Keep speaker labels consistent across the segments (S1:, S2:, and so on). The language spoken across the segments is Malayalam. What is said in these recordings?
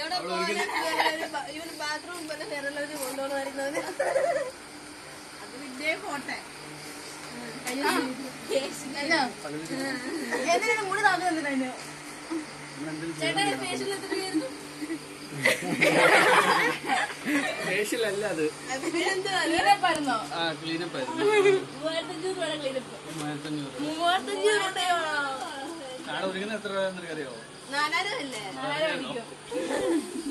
S1: എവിടെ പോയാലും ഇവന് ബാത്റൂം പോലെ ഫെയറലോജി കൊണ്ടുപോകണം വരുന്നവന്
S2: അത് വിദ്യയെ പോട്ടെ
S1: എന്തിനാണ് മുടി താമസം എന്തിനാ ചേട്ടാ ഫേഷ്യൽ എത്ര രൂപയായിരുന്നു
S3: ഫേഷ്യൽ അല്ല അത്
S1: ക്ലീനപ്പായിരുന്നോ
S3: ആ ക്ലീനപ്പ് ആയിരുന്നു
S1: മൂവായിരത്തഞ്ഞൂറ് രൂപ ക്ലീനപ്പ്
S3: മൂവായിരത്തഞ്ഞൂറ്
S1: മൂവായിരത്തഞ്ഞൂറ് രൂപയോ
S3: ആടെ ഒരുങ്ങുന്ന എത്ര രൂപ എന്നൊക്കെ അറിയാവോ
S1: നാലായിരം അല്ലേ നാലായിരം അടിക്കും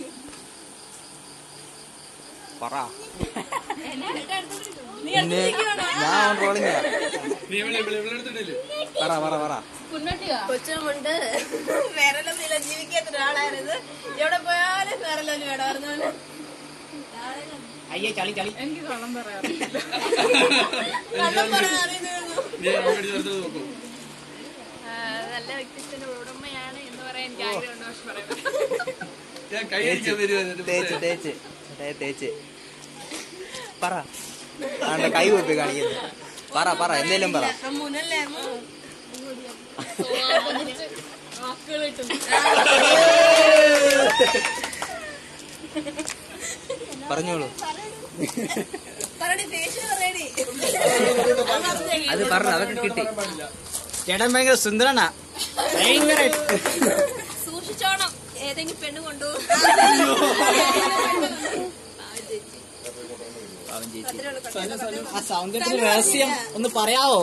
S4: പറ
S1: ചേട്ടാ അടുത്ത് നീ
S4: പിന്നെ ഞാൻ ട്രോളിങ്
S3: നീ ഇവിടെ ഇവിടെ ഇവിടെ എടുത്തിട്ടില്ലേ
S4: പറ പറ പറ
S1: കൊച്ചുമുണ്ട് വേറെല്ലാം ജീവിക്കാത്ത ഒരാളായിരുന്നു എവിടെ പോയാലും വേറെല്ലാം വേണമായിരുന്നു
S4: അയ്യേ ചളി ചളി
S2: എനിക്ക് കള്ളം പറയാറില്ല
S1: കള്ളം പറയാൻ അറിയുന്നു
S3: നീ അവിടെ ചേർത്ത് നോക്കൂ
S2: നല്ല വ്യക്തിത്വത്തിന്റെ ഉടമയാണ് എന്ന് പറയാൻ എനിക്ക് ആഗ്രഹമുണ്ട് പക്ഷെ പറയാം
S3: ഞാൻ കൈ അടിക്കാൻ വരുവാ
S4: തേച്ച് തേച്ച് തേ- തേച്ച് പറ ആണ്ടെ കൈ കുപ്പി കാണിക്കുന്നു പറ പറ എന്തേലും പറ
S1: അമ്മൂനല്ലേ അമ്മു
S2: വാക്കുകൾ കിട്ടുന്നു
S4: പറഞ്ഞോളൂ
S1: പറയടി ഫേഷ്യൽ പറയടി
S4: അത് പറഞ്ഞു അതൊക്കെ കിട്ടി ചേട്ടൻ ഭയങ്കര സുന്ദരനാ ഭയങ്കര
S1: സൂക്ഷിച്ചോണം ഏതെങ്കിലും പെണ്ണ് കൊണ്ടുപോകും
S4: പാവം ചേച്ചി ആ സൗന്ദര്യത്തിന്റെ രഹസ്യം ഒന്ന് പറയാവോ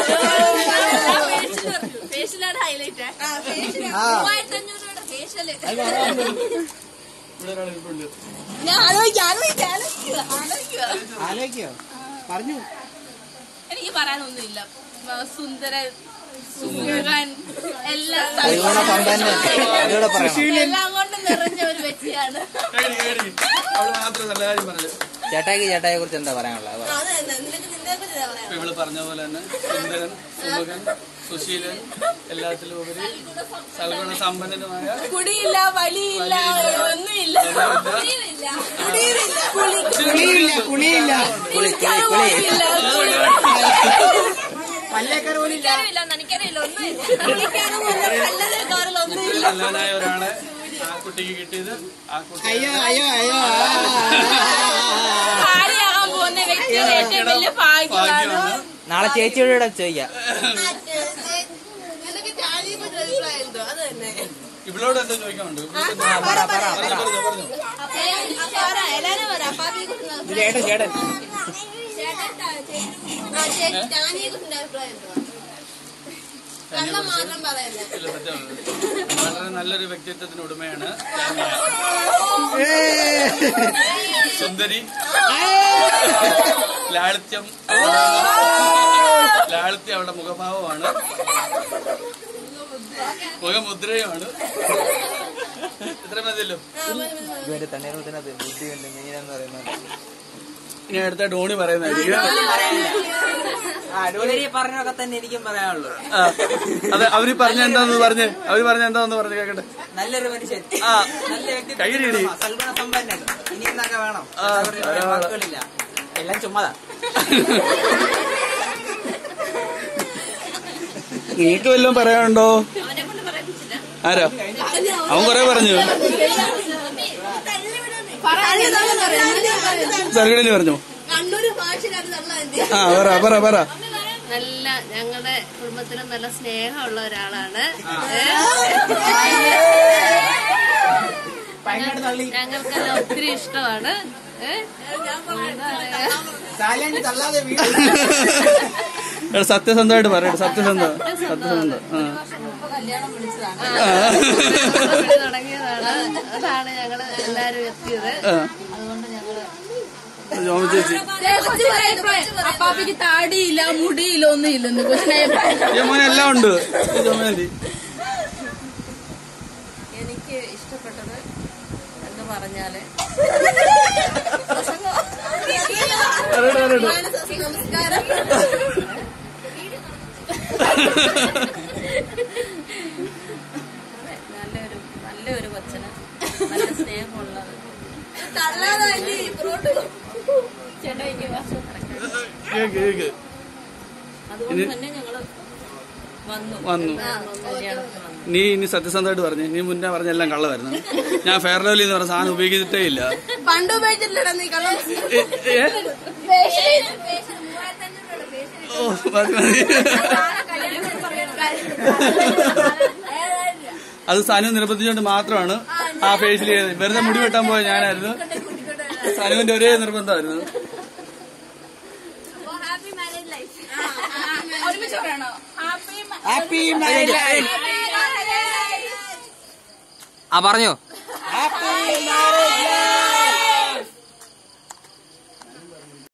S1: ഫേഷ്യലാണ് ഹൈലൈറ്റ്
S4: ആ.
S1: മൂവായിരത്തി അഞ്ഞൂറ് രൂപയുടെ ഫേഷ്യല്
S3: ഇവിടെ ഒരാൾ ഇരിപ്പുണ്ട്
S1: ഞാൻ ആലോചിക്കുക ആലോചിക്കുക ആലോചിക്കുക ആലോചിക്കുക
S4: ആലോചിക്കോ പറഞ്ഞു
S1: എനിക്ക് പറയാനൊന്നുമില്ല ആ, സുന്ദരൻ സുന്ദരൻ എല്ലാം
S4: പരിഗണ സമ്പന്നൻ അതുകൂടെ പറയണം
S1: എല്ലാം കൊണ്ട് നിറഞ്ഞ ഒരു വ്യക്തിയാണ്
S3: കേടി കേടി അവള് മാത്രം നല്ല കാര്യം പറഞ്ഞത്
S4: ചേട്ടായിക്ക് ചേട്ടായെ കുറിച്ച് എന്താ പറയാനുള്ളത് അത് പറ.
S1: അത് തന്നെ നിനക്ക് നിന്നെ പറ്റി പറയാം
S3: ഇപ്പൊ ഇവള് പറഞ്ഞ പോലെ തന്നെ സുന്ദരൻ സുമുഖൻ സുശീലൻ എല്ലാത്തിലും ഉപരി സൽഗുണ സമ്പന്നനുമായ
S1: കുടിയില്ല വലിയില്ല ഒന്നുമില്ല കുടിയില്ല കുടിയില്ല
S4: കുളിയില്ല കുളി കുളി കുളി
S1: കുളിക്കാനുമില്ല നനയ്ക്കാനുമില്ല ഒന്നുമില്ല കുളിക്കാനും കല്ലതേക്കാറില്ല ഒന്നുമില്ല
S3: നല്ലവനായ ഒരാളെ ആ കുട്ടിക്ക് കിട്ടിയത് ആ കുട്ടി
S4: അയ്യോ അയ്യോ അയ്യോ
S1: ഭാര്യയാകാൻ പോകുന്ന വ്യക്തിയുടെ ഏറ്റവും വലിയ ഭാഗ്യമാണ്
S3: ഭാഗ്യമാണ്
S4: നാളെ ചേച്ചിയോട് ചോദിക്കാം
S1: നിനക്ക് ചാലിയെ പറ്റി അഭിപ്രായം എന്തോ അത് തന്നെ
S3: ഇവളോട് എന്താ ചോദിക്കാനുണ്ട്
S4: ആ, പറ പറ പറ
S3: പറഞ്ഞു പറഞ്ഞു
S1: പറ എല്ലാരും പറ അപ്പാപ്പിയെ കുറിച്ച്
S4: ചേട്ടൻ ചേട്ടൻ
S1: ചാനിയെ കുറിച്ച് അഭിപ്രായം എന്തോ കള്ളം മാത്രം പറയല്ലേ
S3: ഇല്ല സത്യമാണ് വളരെ നല്ലൊരു വ്യക്തിത്വത്തിന് ഉടമയാണ് സുന്ദരി ലാളിത്യം ലാളിത്യം അവളുടെ മുഖഭാവമാണ് മുഖമുദ്രയുമാണ് ഇത്ര മതിയല്ലോ
S4: ഇവന്റെ തണ്ണീർമുത്തിനകത്ത് ബുദ്ധി ഉണ്ട് മീനെന്ന് പറയുന്നത്
S3: ഇനി അടുത്ത ഡോണി പറയുന്നതായിരിക്കും
S4: അടിപൊളി പറഞ്ഞൊക്കെ തന്നെ എനിക്കും പറയാനുള്ളൂ
S3: ആ, അത് അവര് പറഞ്ഞ എന്താന്ന് പറഞ്ഞ് അവര് പറഞ്ഞ എന്താന്ന് പറഞ്ഞു കേക്കട്ടെ
S4: നല്ലൊരു മനുഷ്യൻ
S3: ആ.
S4: നല്ല വ്യക്തിത്വം
S3: കൈയ്യടി.
S4: സൽഗുണ സമ്പന്നൻ ഇനി എന്നൊക്കെ വേണം
S3: ആ,
S4: എല്ലാവരും പറയാൻ
S3: ധാരാളം.
S4: വാക്കുകളില്ല എല്ലാം ചുമ്മാതാ
S3: നിങ്ങൾക്ക് വല്ലതും പറയാനുണ്ടോ
S1: അവനെ കൊണ്ട് പറയിപ്പിച്ചില്ല
S3: ആരാ അവൻ കൊറേ പറഞ്ഞു സർഗണി പറഞ്ഞു
S1: കണ്ണൂര് ഭാഷയിലാണ് തള്ള
S3: ആ പറ പറ പറ
S1: നല്ല ഞങ്ങളുടെ കുടുംബത്തിന് നല്ല സ്നേഹമുള്ള ഒരാളാണ്
S4: ഭയങ്കര തള്ളി
S3: ഞങ്ങൾക്കെല്ലാം ഒത്തിരി ഇഷ്ടമാണ് ഏ?
S4: സാലിയാണ്ട് തള്ളാതെ വീട്
S3: എടാ, സത്യസന്ധമായിട്ട് പറയട്ടെ സത്യസന്ധ സത്യസന്ധ ആ.
S1: ആ, വിളി തുടങ്ങിയതാണ് അതാണ് ഞങ്ങള് എല്ലാരും എത്തിയത്
S3: ആ.
S1: അതുകൊണ്ട് ഞങ്ങള്
S3: ജോമ ചേച്ചി
S2: അപ്പാപ്പിക്ക് താടിയില്ല മുടിയില്ല ഒന്നും ഇല്ലെന്ന് കൊച്ചിനെ
S3: ഈ മോനെ എല്ലാം ഉണ്ട് ഈ ജോമേന്തി
S1: എനിക്ക് ഇഷ്ടപ്പെട്ടത് എന്ന് പറഞ്ഞാല്
S3: പറയട്ടെ പറയട്ടെ
S1: നമസ്കാരം അതെ, നല്ലൊരു നല്ലൊരു കൊച്ചന് നല്ല സ്നേഹമുള്ളത് ചേട്ടായിക്ക്
S3: കേക്ക് കേക്ക്
S1: അതുകൊണ്ട് തന്നെ ഞങ്ങള് വന്നു
S3: വന്നു
S1: ആ, കല്യാണത്തിന് വന്നു
S3: നീ ഇനി സത്യസന്ധമായിട്ട് പറഞ്ഞു നീ മുന്നേ പറഞ്ഞ എല്ലാം കള്ളമായിരുന്നു ഞാൻ ഫെയർ ലവ്ലി എന്ന് പറഞ്ഞ സാധനം ഉപയോഗിച്ചിട്ടേ ഇല്ല
S1: പണ്ട് ഉപയോഗിച്ചിട്ടില്ലടാ നീ കള്ളം
S3: ഏ, ഏ? ഓ മതി മതി അത് സനു നിർബന്ധിച്ചുകൊണ്ട് മാത്രമാണ് ആ ഫേസിൽ ചെയ്തത് വെറുതെ മുടി വെട്ടാൻ പോയ ഞാനായിരുന്നു സനുവിന്റെ ഒരേ നിർബന്ധമായിരുന്നു
S2: ഹാപ്പി മാരേജ് ലൈഫ്
S1: ഒരുമിച്ച് പറയണോ
S4: ഹാപ്പി ആ പറഞ്ഞോ
S2: ഹാപ്പി